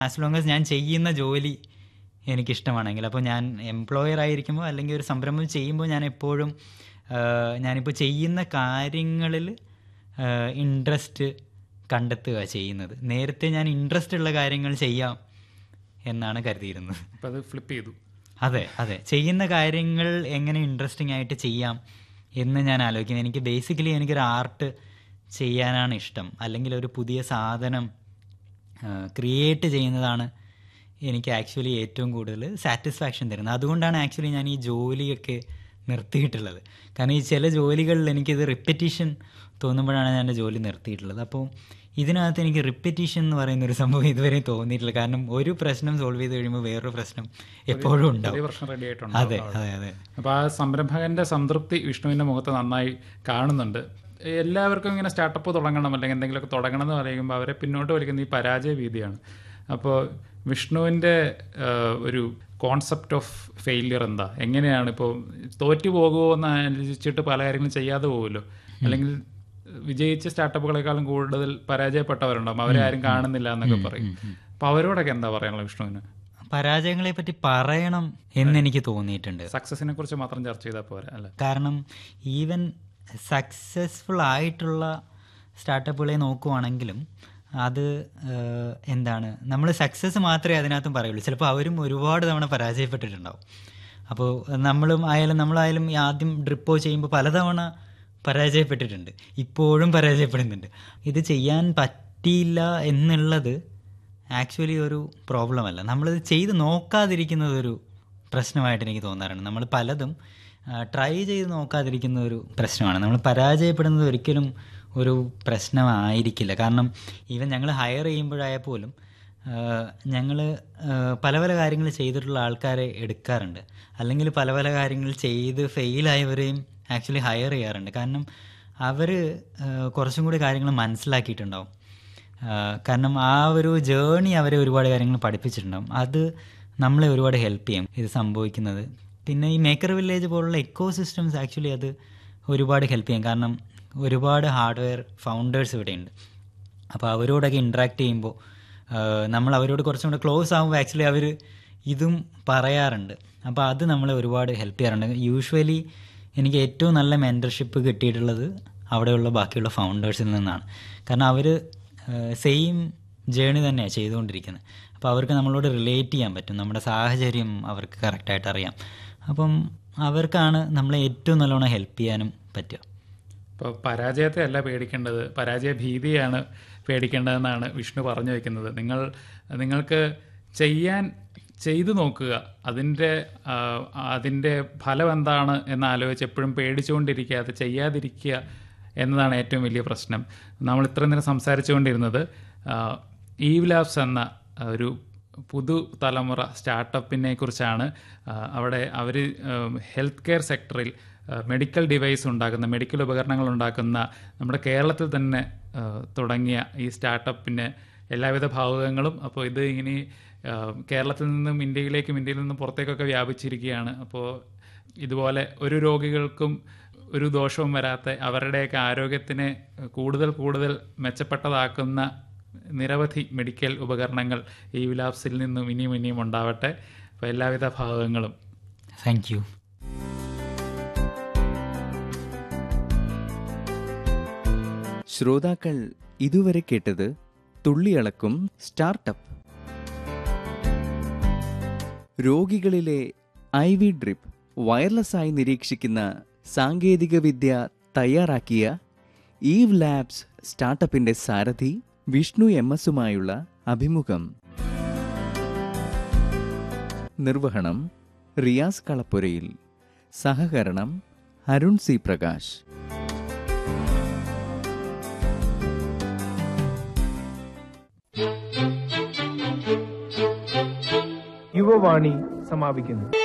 as long as ഞാൻ ചെയ്യുന്ന ജോലി എനിക്കിഷ്ടമാണെങ്കിൽ അപ്പോൾ ഞാൻ എംപ്ലോയർ ആയിരിക്കുമ്പോൾ അല്ലെങ്കിൽ ഒരു സംരംഭം ചെയ്യുമ്പോൾ ഞാൻ എപ്പോഴും ആഹ്, ഞാനിപ്പോൾ ചെയ്യുന്ന കാര്യങ്ങളിൽ ഇൻട്രസ്റ്റ് കണ്ടെത്തുക ചെയ്യുന്നത് നേരത്തെ ഞാൻ ഇൻട്രസ്റ്റ് ഉള്ള കാര്യങ്ങൾ ചെയ്യാം എന്നാണ് കരുതിയിരുന്നത് അപ്പം അത് ഫ്ലിപ്പ് ചെയ്തു അതെ അതെ ചെയ്യുന്ന കാര്യങ്ങൾ എങ്ങനെ ഇൻട്രസ്റ്റിംഗ് ആയിട്ട് ചെയ്യാം എന്ന് ഞാൻ ആലോചിക്കുന്നത് എനിക്ക് ബേസിക്കലി എനിക്കൊരു ആർട്ട് ചെയ്യാനാണ് ഇഷ്ടം അല്ലെങ്കിൽ ഒരു പുതിയ സാധനം ക്രിയേറ്റ് ചെയ്യുന്നതാണ് എനിക്ക് ആക്ച്വലി ഏറ്റവും കൂടുതൽ സാറ്റിസ്ഫാക്ഷൻ തരുന്നത് അതുകൊണ്ടാണ് ആക്ച്വലി ഞാൻ ഈ ജോലിയൊക്കെ നിർത്തിയിട്ടുള്ളത് കാരണം ഈ ചില ജോലികളിൽ എനിക്കിത് റിപ്പറ്റീഷൻ തോന്നുമ്പോഴാണ് ഞാൻ എൻ്റെ ജോലി നിർത്തിയിട്ടുള്ളത് അപ്പോൾ ഇതിനകത്ത് എനിക്ക് റിപ്പറ്റീഷൻ എന്ന് പറയുന്ന ഒരു സംഭവം ഇതുവരെ തോന്നിയിട്ടില്ല കാരണം ഒരു പ്രശ്നം സോൾവ് ചെയ്ത് കഴിയുമ്പോൾ വേറൊരു പ്രശ്നം എപ്പോഴും പുതിയ ഉണ്ടാവും പ്രശ്നം റെഡി ആയിട്ടുണ്ട് അതെ അതെ അതെ അപ്പോൾ ആ സംരംഭകന്റെ സംതൃപ്തി വിഷ്ണുവിന്റെ മുഖത്ത് നന്നായി കാണുന്നുണ്ട് എല്ലാവർക്കും ഇങ്ങനെ സ്റ്റാർട്ടപ്പ് തുടങ്ങണം അല്ലെങ്കിൽ എന്തെങ്കിലുമൊക്കെ തുടങ്ങണം എന്ന് പറയുമ്പോൾ അവരെ പിന്നോട്ട് വലിക്കുന്ന ഈ പരാജയ ഭീതിയാണ് അപ്പോൾ വിഷ്ണുവിൻ്റെ ഒരു കോൺസെപ്റ്റ് ഓഫ് ഫെയിലിയർ എന്താ എങ്ങനെയാണ് ഇപ്പോൾ തോറ്റു പോകുമോ എന്ന് ആലോചിച്ചിട്ട് പല കാര്യങ്ങളും ചെയ്യാതെ പോകുമല്ലോ അല്ലെങ്കിൽ വിജയിച്ച സ്റ്റാർട്ടപ്പുകളെക്കാളും കൂടുതൽ പരാജയപ്പെട്ടവരുണ്ടാവും അവരെ ആരും കാണുന്നില്ല എന്നൊക്കെ പറയും അപ്പോൾ അവരോടൊക്കെ എന്താ പറയാനുള്ളത് വിഷ്ണുവിന് പരാജയങ്ങളെ പറ്റി പറയണം എന്നെനിക്ക് തോന്നിയിട്ടുണ്ട് സക്സസിനെ കുറിച്ച് മാത്രം ചർച്ച ചെയ്താൽ പോരാ അല്ലേ കാരണം ഈവൻ സക്സസ്ഫുൾ ആയിട്ടുള്ള സ്റ്റാർട്ടപ്പുകളെ നോക്കുവാണെങ്കിലും അത് ഏഹ്, എന്താണ് നമ്മൾ സക്സസ് മാത്രമേ അതിനകത്തും പറയുള്ളൂ ചിലപ്പോൾ അവരും ഒരുപാട് തവണ പരാജയപ്പെട്ടിട്ടുണ്ടാവും അപ്പോൾ നമ്മളും ആയാലും നമ്മളായാലും ഈ ആദ്യം ഡ്രിപ്പോ ചെയ്യുമ്പോൾ പലതവണ പരാജയപ്പെട്ടിട്ടുണ്ട് ഇപ്പോഴും പരാജയപ്പെടുന്നുണ്ട് ഇത് ചെയ്യാൻ പറ്റിയില്ല എന്നുള്ളത് ആക്ച്വലി ഒരു പ്രോബ്ലം അല്ല നമ്മളിത് ചെയ്ത് നോക്കാതിരിക്കുന്നത് ഒരു പ്രശ്നമായിട്ട് എനിക്ക് തോന്നാറുണ്ട് നമ്മൾ പലതും ട്രൈ ചെയ്ത് നോക്കാതിരിക്കുന്ന ഒരു പ്രശ്നമാണ് നമ്മൾ പരാജയപ്പെടുന്നത് ഒരിക്കലും ഒരു പ്രശ്നമായിരിക്കില്ല കാരണം ഈവൻ ഞങ്ങൾ ഹയർ ചെയ്യുമ്പോഴായാൽ പോലും ഞങ്ങൾ പല പല കാര്യങ്ങൾ ചെയ്തിട്ടുള്ള ആൾക്കാരെ എടുക്കാറുണ്ട് അല്ലെങ്കിൽ പല പല കാര്യങ്ങൾ ചെയ്ത് ഫെയിലായവരെയും ആക്ച്വലി ഹയർ ചെയ്യാറുണ്ട് കാരണം അവർ കുറച്ചും കൂടി കാര്യങ്ങൾ മനസ്സിലാക്കിയിട്ടുണ്ടാവും ആഹ് കാരണം ആ ഒരു ജേണി അവരെ ഒരുപാട് കാര്യങ്ങൾ പഠിപ്പിച്ചിട്ടുണ്ടാവും അത് നമ്മളെ ഒരുപാട് ഹെൽപ്പ് ചെയ്യും ഇത് സംഭവിക്കുന്നത് പിന്നെ ഈ മേക്കർ വില്ലേജ് പോലുള്ള എക്കോ സിസ്റ്റംസ് ആക്ച്വലി അത് ഒരുപാട് ഹെൽപ്പ് ചെയ്യും കാരണം ഒരുപാട് ഹാർഡ്വെയർ ഫൗണ്ടേഴ്സ് ഇവിടെയുണ്ട് അപ്പോൾ അവരോടൊക്കെ ഇൻട്രാക്ട് ചെയ്യുമ്പോൾ നമ്മൾ അവരോട് കുറച്ചും കൂടെ ക്ലോസ് ആകുമ്പോൾ ആക്ച്വലി അവർ ഇതും പറയാറുണ്ട് അപ്പോൾ അത് നമ്മളെ ഒരുപാട് ഹെൽപ്പ് ചെയ്യാറുണ്ട് യൂഷ്വലി എനിക്ക് ഏറ്റവും നല്ല മെൻറ്റർഷിപ്പ് കിട്ടിയിട്ടുള്ളത് അവിടെയുള്ള ബാക്കിയുള്ള ഫൗണ്ടേഴ്സിൽ നിന്നാണ് കാരണം അവർ സെയിം ജേണി തന്നെയാണ് ചെയ്തുകൊണ്ടിരിക്കുന്നത് അപ്പോൾ അവർക്ക് നമ്മളോട് റിലേറ്റ് ചെയ്യാൻ പറ്റും നമ്മുടെ സാഹചര്യം അവർക്ക് കറക്റ്റായിട്ട് അറിയാം അപ്പം അവർക്കാണ് നമ്മളെ ഏറ്റവും നല്ലോണം ഹെൽപ്പ് ചെയ്യാനും പറ്റുക ഇപ്പോൾ പരാജയത്തെ അല്ല പേടിക്കേണ്ടത് പരാജയ ഭീതിയാണ് പേടിക്കേണ്ടതെന്നാണ് വിഷ്ണു പറഞ്ഞു വയ്ക്കുന്നത് നിങ്ങൾ നിങ്ങൾക്ക് ചെയ്യാൻ ചെയ്തു നോക്കുക അതിൻ്റെ ആ, അതിൻ്റെ ഫലം എന്താണ് എന്ന് ആലോചിച്ച് എപ്പോഴും പേടിച്ചുകൊണ്ടിരിക്കുക അത് ചെയ്യാതിരിക്കുക എന്നതാണ് ഏറ്റവും വലിയ പ്രശ്നം നമ്മൾ ഇത്രയും നേരം സംസാരിച്ചുകൊണ്ടിരുന്നത് ഈവ് ലാബ്സ് എന്ന ഒരു പുതു തലമുറ സ്റ്റാർട്ടപ്പിനെ കുറിച്ചാണ് ആ, അവിടെ അവർ ഹെൽത്ത് കെയർ സെക്ടറിൽ മെഡിക്കൽ ഡിവൈസ് ഉണ്ടാക്കുന്ന മെഡിക്കൽ ഉപകരണങ്ങൾ ഉണ്ടാക്കുന്ന നമ്മുടെ കേരളത്തിൽ തന്നെ ആ, തുടങ്ങിയ ഈ സ്റ്റാർട്ടപ്പിന് എല്ലാവിധ ഭാവുകങ്ങളും അപ്പോൾ ഇത് ഇങ്ങനെ ആ, കേരളത്തിൽ നിന്നും ഇന്ത്യയിലേക്കും ഇന്ത്യയിൽ നിന്നും പുറത്തേക്കൊക്കെ വ്യാപിച്ചിരിക്കുകയാണ് അപ്പോൾ ഇതുപോലെ ഒരു രോഗികൾക്കും ഒരു ദോഷവും വരാത്ത അവരുടെയൊക്കെ ആരോഗ്യത്തിനെ കൂടുതൽ കൂടുതൽ മെച്ചപ്പെട്ടതാക്കുന്ന നിരവധി മെഡിക്കൽ ഉപകരണങ്ങൾ ഈ വിലാപ്സിൽ നിന്നും ഇനിയും ഇനിയും ഉണ്ടാവട്ടെ അപ്പോൾ എല്ലാവിധ ഭാഗങ്ങളും താങ്ക് യു ശ്രോതാക്കൾ ഇതുവരെ കേട്ടത് തുള്ളിയളക്കും സ്റ്റാർട്ടപ്പ് രോഗികളിലെ ഐ വി ഡ്രിപ്പ് വയർലെസ്സായി നിരീക്ഷിക്കുന്ന സാങ്കേതികവിദ്യ തയ്യാറാക്കിയ ഈവ് ലാബ്സ് സ്റ്റാർട്ടപ്പിന്റെ സാരഥി വിഷ്ണു എം എസുമായുള്ള അഭിമുഖം നിർവഹണം റിയാസ് കളപ്പുരയിൽ സഹകരണം അരുൺ സി പ്രകാശ് യുവവാണി സമാപിക്കുന്നു